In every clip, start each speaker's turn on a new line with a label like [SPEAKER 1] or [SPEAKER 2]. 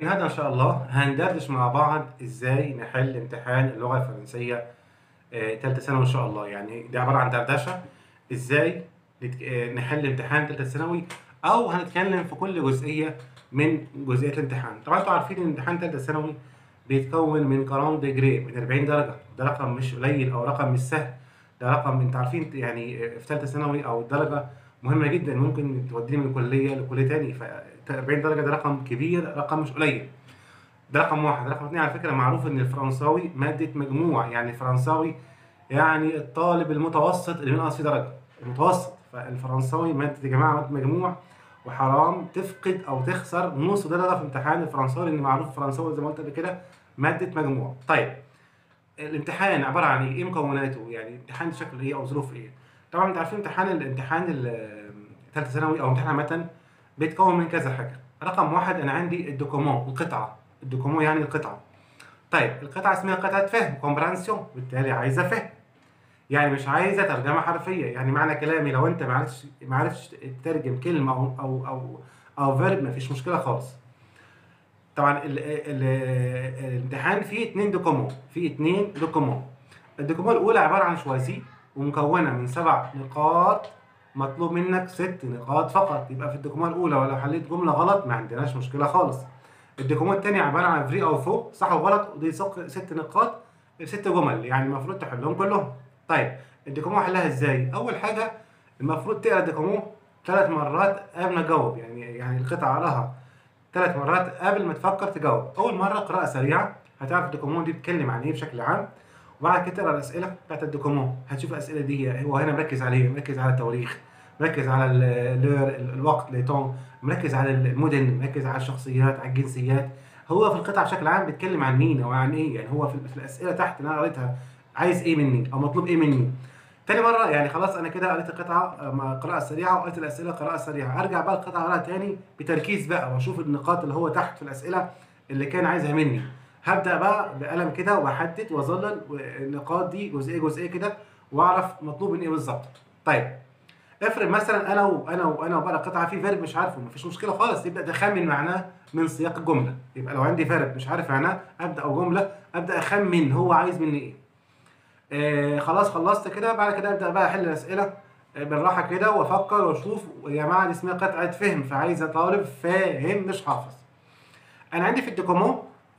[SPEAKER 1] النهارده ان شاء الله هندردش مع بعض ازاي نحل امتحان اللغه الفرنسيه آه، تالتة ثانوي ان شاء الله يعني دي عباره عن دردشه ازاي نت- آه، نحل امتحان تالتة ثانوي او هنتكلم في كل جزئيه من جزئيات الامتحان طبعا انتوا عارفين ان امتحان تالتة ثانوي بيتكون من كرام ديجري من 40 درجه ده رقم مش قليل او رقم مش سهل ده رقم انتوا عارفين يعني في ثالثه ثانوي او الدرجه مهمه جدا ممكن توديني من كليه لكليه تاني ف 40 درجه ده رقم كبير رقم مش قليل ده رقم واحد رقم اتنين على فكره معروف ان الفرنساوي ماده مجموع يعني الفرنساوي يعني الطالب المتوسط اللي بينقص فيه درجه المتوسط فالفرنساوي ماده يا جماعه ماده مجموع وحرام تفقد او تخسر نص درجه في امتحان الفرنساوي لان معروف الفرنساوي زي ما قلت قبل كده ماده مجموع طيب الامتحان عباره عن ايه؟ ايه مكوناته؟ يعني امتحان شكله ايه او ظروف ايه؟ طبعا انت عارفين امتحان الامتحان الثالثه ثانوي او امتحان عامه بيتكون من كذا حاجه. رقم واحد انا عندي الدوكومون القطعه. الدوكومون يعني القطعه. طيب القطعه اسمها قطعه فهم كومبرانسيون بالتالي عايزه فهم. يعني مش عايزه ترجمه حرفيه يعني معنى كلامي لو انت ما عرفتش ما عرفتش تترجم كلمه او او او او فيرب مفيش مشكله خالص. طبعا ال ال الامتحان فيه اتنين دوكومون فيه اتنين دوكومون الدوكومون الاولى عباره عن شوازي ومكونه من سبع نقاط مطلوب منك ست نقاط فقط يبقى في الدوكومون الاولى ولو حليت جمله غلط ما عندناش مشكله خالص الدوكومون الثاني عباره عن فري او فو صح وغلط ودي سق- ست نقاط ست جمل يعني المفروض تحلهم كلهم طيب الدوكومون حلها ازاي اول حاجه المفروض تقرا الدوكومون ثلاث مرات قبل ما تجاوب يعني يعني القطعه اقراها ثلاث مرات قبل ما تفكر تجاوب اول مره قراءه سريعه هتعرف الدوكومون دي بتتكلم عن ايه بشكل عام وبعد كده تقرا الاسئله بتاعت الدوكومون هتشوف الاسئله دي هو هنا مركز على ايه مركز على التواريخ مركز على ال- لور ال- الوقت ليتون مركز على المدن مركز على الشخصيات على الجنسيات هو في القطعه بشكل عام بيتكلم عن مين او عن ايه يعني هو في في الاسئله تحت اللي انا قريتها عايز ايه مني او مطلوب ايه مني تاني مرة يعني خلاص أنا كده قريت القطعة آه، مع قراءة سريعة وقريت الأسئلة قراءة سريعة، أرجع بقى القطعة أقراها تاني بتركيز بقى وأشوف النقاط اللي هو تحت في الأسئلة اللي كان عايزها مني. هبدأ بقى بقلم كده وأحدد وأظلل النقاط دي جزئية جزئية كده وأعرف مطلوب مني إيه بالظبط. طيب افرض مثلا أنا وأنا وأنا وبقرا قطعة في فيرب مش عارفه مفيش مشكلة خالص يبدأ أخمن معناه من سياق الجملة، يبقى لو عندي فيرب مش عارف معناه أبدأ أو جملة أبدأ أخمن هو عايز مني إيه. آه خلاص خلصت كده بعد كده ابدا بقى احل الاسئله آه، بالراحه كده وافكر واشوف يا جماعه دي اسمها قطعه فهم فعايزه طالب فاهم مش حافظ انا عندي في الدوكومون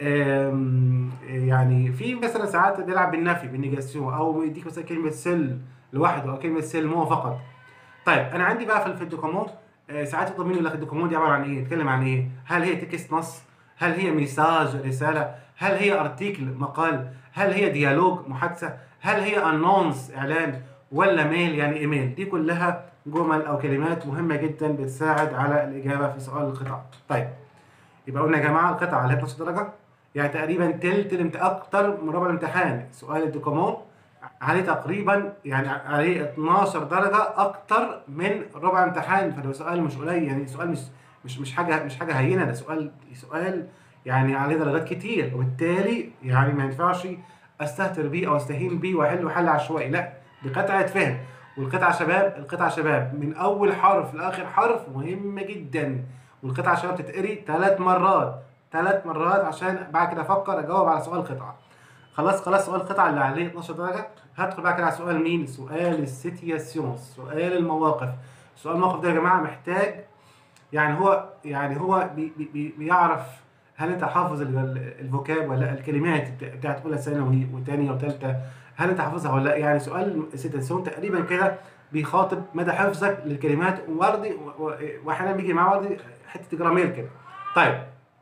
[SPEAKER 1] آم، يعني في مثلا ساعات بيلعب بالنفي بالنيجاسيون او يديك مثلا كلمه سل لوحده او كلمه سل مو فقط طيب انا عندي بقى في في الدوكومون آه، ساعات يطلب مني يقول لك الدوكومون دي عباره عن ايه؟ يتكلم عن ايه؟ هل هي تكست نص؟ هل هي ميساج رساله؟ هل هي ارتيكل مقال؟ هل هي ديالوج محادثه؟ هل هي انونس اعلان ولا ميل يعني ايميل؟ دي كلها جمل او كلمات مهمه جدا بتساعد على الاجابه في سؤال القطعه. طيب يبقى قلنا يا جماعه القطعه عليها 12 درجه يعني تقريبا تلت الامت... اكتر من ربع الامتحان سؤال الدوكومون عليه تقريبا يعني عليه 12 درجه اكتر من ربع امتحان فده سؤال مش قليل يعني سؤال مش مش مش حاجه مش حاجه هينه ده سؤال سؤال يعني عليه درجات كتير وبالتالي يعني ما ينفعش استهتر بيه او استهين بيه واحله حل عشوائي لا دي قطعه فهم والقطعه شباب القطعه شباب من اول حرف لاخر حرف مهمه جدا والقطعه شباب تتقري ثلاث مرات ثلاث مرات عشان بعد كده افكر اجاوب على سؤال القطعه خلاص خلاص سؤال القطعه اللي عليه 12 درجه هدخل بعد كده على سؤال مين سؤال السيتياسيون سؤال المواقف سؤال الموقف ده يا جماعه محتاج يعني هو يعني هو بي بي بي بيعرف هل انت حافظ ال- ال- الفوكاب ولا لا؟ الكلمات بتا- بتاعت اولى ثانوي وثانيه وثالثه هل انت حافظها ولا لا يعني سؤال سيتاسيون تقريبا كده بيخاطب مدى حفظك للكلمات وبرضه و- و- واحيانا بيجي معاه برضه حته جرامير كده طيب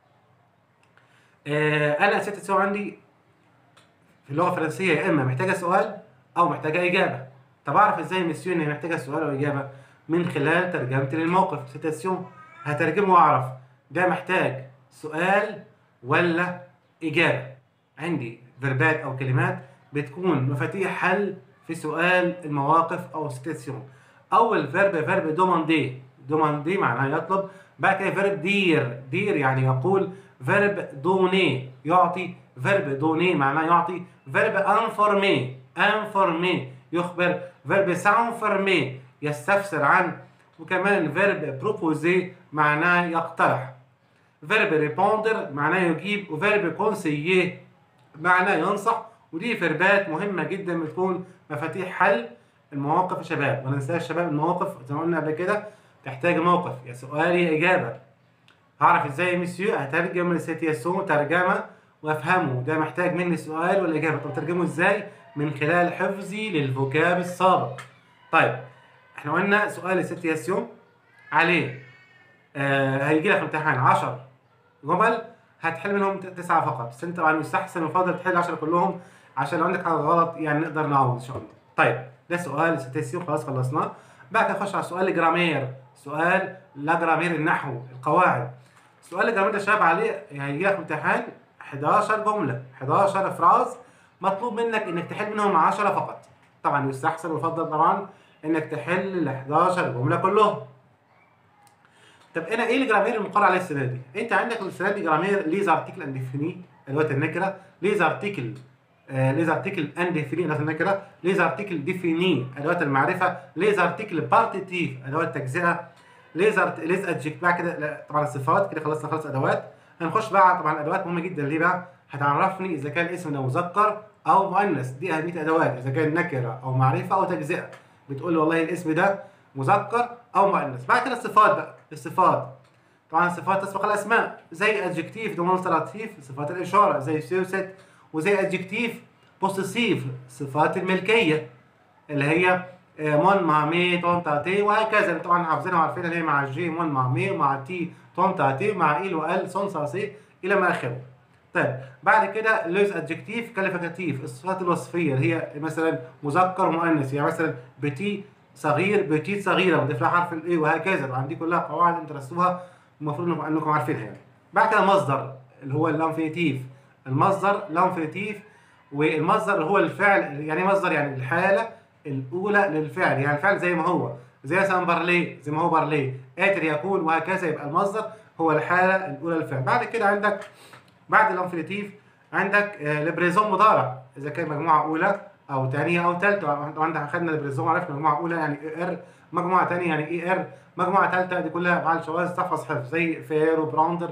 [SPEAKER 1] آه انا سيتاسيون عندي في اللغه الفرنسيه يا اما محتاجه سؤال او محتاجه اجابه طب اعرف ازاي ميسيون هي محتاجه سؤال او اجابه من خلال ترجمتي للموقف سيتاسيون هترجمه واعرف ده محتاج سؤال ولا اجابه عندي فيربات او كلمات بتكون مفاتيح حل في سؤال المواقف او سيتاسيون اول فيرب فيرب دوماندي دوماندي معناه يطلب بعد كده فيرب دير دير يعني يقول فيرب دوني يعطي فيرب دوني معناه يعطي فيرب انفورمي انفورمي يخبر فيرب سانفورمي يستفسر عن وكمان فيرب بروبوزي معناه يقترح فيرب ريبوندر معناه يجيب وفيرب كونسييه معناه ينصح ودي فيربات مهمة جدا بتكون مفاتيح حل المواقف يا شباب ما ننساش شباب المواقف زي ما قلنا قبل كده تحتاج موقف يا سؤال يا إجابة هعرف ازاي يا ميسيو هترجم السيتياسيون ترجمة وافهمه ده محتاج مني سؤال ولا إجابة طب ترجمه ازاي من خلال حفظي للفوكاب السابق طيب احنا قلنا سؤال السيتياسيون عليه آه هيجي لك امتحان 10 جمل هتحل منهم ت- تسعة فقط بس انت طبعا يستحسن ويفضل تحل 10 كلهم عشان لو عندك حاجة غلط يعني نقدر نعوض ان شاء الله طيب ده سؤال السيتياسيون خلاص خلصناه بعد كده نخش على سؤال الجرامير سؤال لا جرامير النحو القواعد سؤال الجرامير ده شباب عليه هيجي لك امتحان 11 جملة 11 فراز مطلوب منك انك تحل منهم 10 فقط طبعا يستحسن ويفضل طبعا انك تحل ال 11 جملة كلهم طب انا ايه الجرامير المقرر عليه السنه دي؟ انت عندك السنه دي جرامير ليز ارتيكل انديفيني ادوات النكره، ليز ارتيكل آه ليز ارتيكل انديفيني ادوات النكره، ليز ارتيكل ديفيني ادوات المعرفه، ليز ارتيكل بارتيتيف ادوات التجزئه، ليز أرت... ليز ادجكت بعد كده لا، طبعا الصفات كده خلصنا خلص ادوات هنخش بقى طبعا ادوات مهمه جدا ليه بقى؟ هتعرفني اذا كان اسم ده مذكر او مؤنث دي اهميه ادوات اذا كان نكره او معرفه او تجزئه بتقول لي والله الاسم ده مذكر او مؤنث بعد كده الصفات بقى الصفات طبعا الصفات تسبق الاسماء زي ادجكتيف ديمونستراتيف صفات الاشاره زي سيوست وزي ادجكتيف بوسيسيف صفات الملكيه اللي هي آه، مون مع مي تون تاتي وهكذا طبعا حافظينها وعارفينها اللي هي مع الجي مون مع مي مع تي تون تاتي مع ايل وال سون ساسي الى ما اخره طيب بعد كده لوز ادجكتيف كاليفيكاتيف الصفات الوصفيه اللي هي مثلا مذكر ومؤنث يعني مثلا بتي صغير بتيت صغيره وضيف لها حرف الاي وهكذا طبعا دي كلها قواعد انتوا درستوها المفروض انكم انكم عارفينها يعني بعد كده المصدر اللي هو اللانفينيتيف المصدر لانفينيتيف والمصدر اللي هو الفعل يعني إيه مصدر يعني الحاله الاولى للفعل يعني الفعل زي ما هو زي مثلا برليه زي ما هو برليه قاتل يكون وهكذا يبقى المصدر هو الحاله الاولى للفعل بعد كده عندك بعد الانفينيتيف عندك آه، البريزون مضارع اذا كان مجموعه اولى او ثانيه او ثالثه طبعا احنا خدنا البريزون عرفنا مجموعه اولى يعني اي ار مجموعه ثانيه يعني اي ار مجموعه ثالثه دي كلها افعال شواذ تحفظ حفظ زي فير وبراندر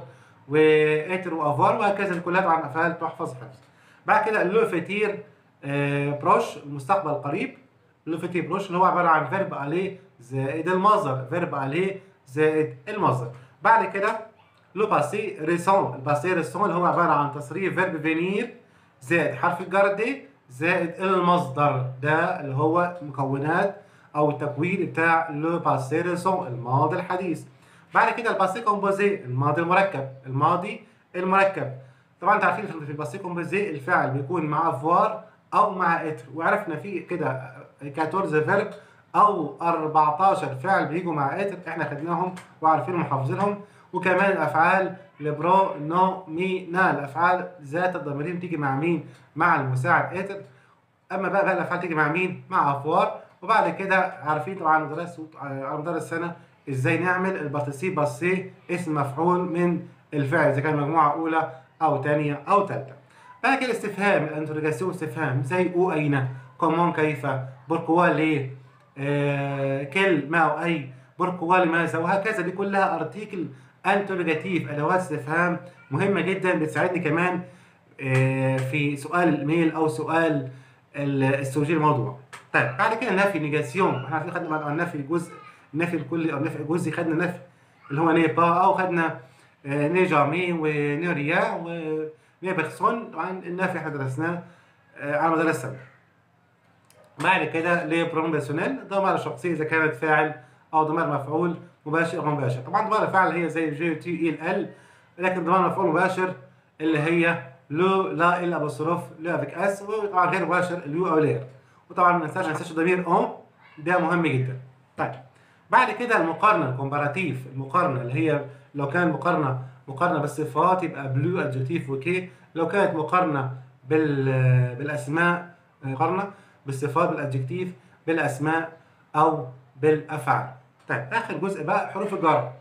[SPEAKER 1] واتر وافار وهكذا دي كلها طبعا افعال تحفظ حفظ بعد كده اللو فيتير آه، بروش المستقبل القريب اللو فيتير بروش اللي هو عباره عن فيرب عليه زائد المصدر فيرب عليه زائد المصدر بعد كده لو باسي ريسون الباسي ريسون اللي هو عباره عن تصريف فيرب فينير زائد حرف الجر دي زائد المصدر ده اللي هو مكونات او التكوين بتاع لو باسي ريسون الماضي الحديث بعد كده الباسي كومبوزي الماضي المركب الماضي المركب طبعا انتوا عارفين في الباسي كومبوزي الفعل بيكون مع فوار او مع اتر وعرفنا في كده 14 فيرب او 14 فعل بيجوا مع اتر احنا خدناهم وعارفينهم وحافظينهم وكمان الافعال لبرو نو مي نا الافعال ذات الضميرين تيجي مع مين مع المساعد اتر اما بقى بقى الافعال تيجي مع مين مع افوار وبعد كده عارفين طبعا مدرس على مدار السنه ازاي نعمل البارتيسيب باسي اسم مفعول من الفعل اذا كان مجموعه اولى او ثانيه او ثالثه بعد كده الاستفهام الانتروجاسيون استفهام زي او اين كومون كيف بوركوا ليه آه كل ما او اي بوركوا لماذا وهكذا دي كلها ارتيكل انتروجاتيف ادوات استفهام مهمه جدا بتساعدني كمان آه في سؤال الميل او سؤال ال- السوجي الموضوع طيب بعد كده النفي نيجاسيون احنا عارفين خدنا مع النفي الجزء النفي الكلي او النفي الجزئي خدنا نفي اللي هو نيبا او خدنا آه، ني جامي وني ريا وني بيرسون طبعا النفي احنا درسناه آه، على مدار السنه بعد كده لي برون بيرسونيل ضمير الشخصيه اذا كانت فاعل او ضمير مفعول مباشر او غير مباشر طبعا ضمير الفاعل هي زي جي تي اي ال ال لكن ضمير مفعول مباشر اللي هي لو لا الا ابوستروف لو افيك اس وطبعا غير مباشر اليو او لير وطبعا ما ننساش ما ننساش ضمير اون ده مهم جدا طيب بعد كده المقارنه الكومباراتيف المقارنه اللي هي لو كان مقارنه مقارنه بالصفات يبقى بلو ادجكتيف وكي لو كانت مقارنه بال بالاسماء مقارنه بالصفات بالادجكتيف بالاسماء او بالافعال طيب اخر جزء بقى حروف الجر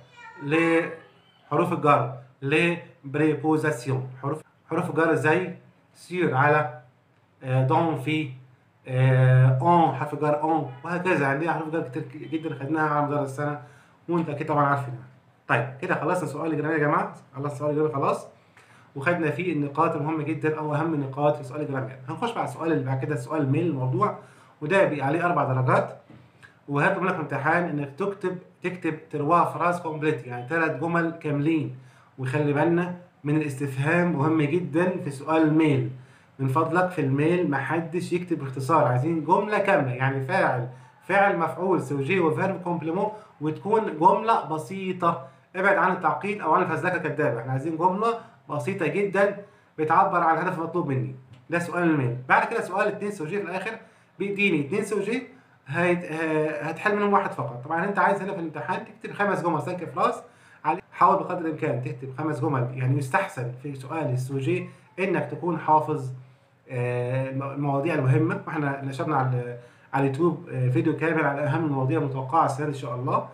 [SPEAKER 1] لحروف الجر لبريبوزاسيون حروف حروف الجر زي سير على آه، دون في اون حرف جر اون وهكذا عندنا حروف جر كتير جدا خدناها على مدار السنه وانت اكيد طبعا عارفينها طيب كده خلصنا سؤال الجرامر يا جماعه خلصنا سؤال الجرامر خلاص وخدنا فيه النقاط المهمه جدا او اهم النقاط في سؤال الجرامر هنخش بقى على السؤال اللي بعد كده سؤال ميل الموضوع وده بيبقى عليه اربع درجات وهيطلب منك امتحان انك تكتب تكتب تروا فراز كومبليت يعني ثلاث جمل كاملين وخلي بالنا من الاستفهام مهم جدا في سؤال الميل من فضلك في الميل محدش يكتب باختصار عايزين جمله كامله يعني فاعل فاعل مفعول سوجي وفيرب كومبليمون وتكون جمله بسيطه ابعد عن التعقيد او عن الفزلكه الكدابه احنا عايزين جمله بسيطه جدا بتعبر عن الهدف المطلوب مني ده سؤال الميل بعد كده سؤال اتنين سوجي في الاخر بيديني اتنين سوجي هيت... هتحل منهم واحد فقط طبعا انت عايز هنا في الامتحان تكتب خمس جمل سلك فراس حاول بقدر الامكان تكتب خمس جمل يعني يستحسن في سؤال السوجي انك تكون حافظ المواضيع المهمه واحنا نشرنا على على اليوتيوب فيديو كامل على اهم المواضيع المتوقعه السنه ان شاء الله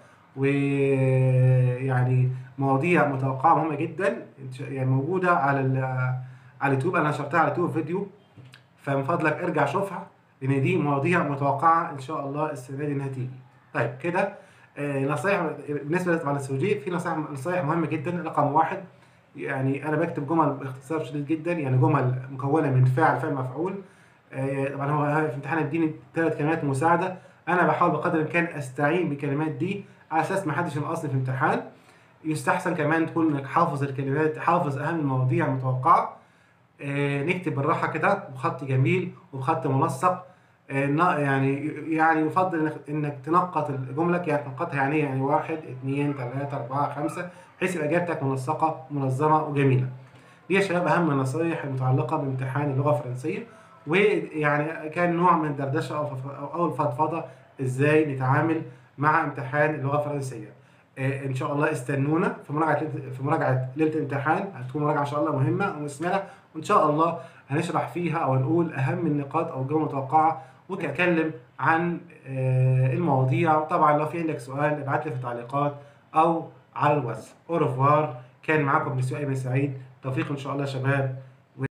[SPEAKER 1] ويعني مواضيع متوقعه مهمه جدا يعني موجوده على على اليوتيوب انا نشرتها على اليوتيوب فيديو فمن فضلك ارجع شوفها لان دي مواضيع متوقعه ان شاء الله السنه دي انها تيجي. طيب كده آه نصايح بالنسبه طبعا للسوجي في نصائح نصايح مهمه جدا رقم واحد يعني انا بكتب جمل باختصار شديد جدا يعني جمل مكونه من فاعل فاعل مفعول آه طبعا هو في امتحان اديني ثلاث كلمات مساعده انا بحاول بقدر الامكان استعين بالكلمات دي على اساس ما حدش ينقصني في الامتحان يستحسن كمان تكون انك حافظ الكلمات حافظ اهم المواضيع المتوقعه آه نكتب بالراحه كده بخط جميل وبخط منسق يعني يعني يفضل انك انك تنقط جملك يعني تنقطها يعني يعني واحد اثنين ثلاثة أربعة خمسة بحيث يبقى إجابتك منسقة منظمة وجميلة. دي يا شباب أهم النصائح المتعلقة بامتحان اللغة الفرنسية ويعني كان نوع من الدردشة أو أو الفضفضة إزاي نتعامل مع امتحان اللغة الفرنسية. إن شاء الله استنونا في مراجعة في مراجعة ليلة الامتحان هتكون مراجعة إن شاء الله مهمة ومثمرة وإن شاء الله هنشرح فيها أو نقول أهم النقاط أو الجمل المتوقعة ونتكلم عن المواضيع طبعا لو في عندك سؤال ابعت لي في التعليقات او على الواتس اورفوار كان معاكم مسيو ايمن سعيد توفيق ان شاء الله يا شباب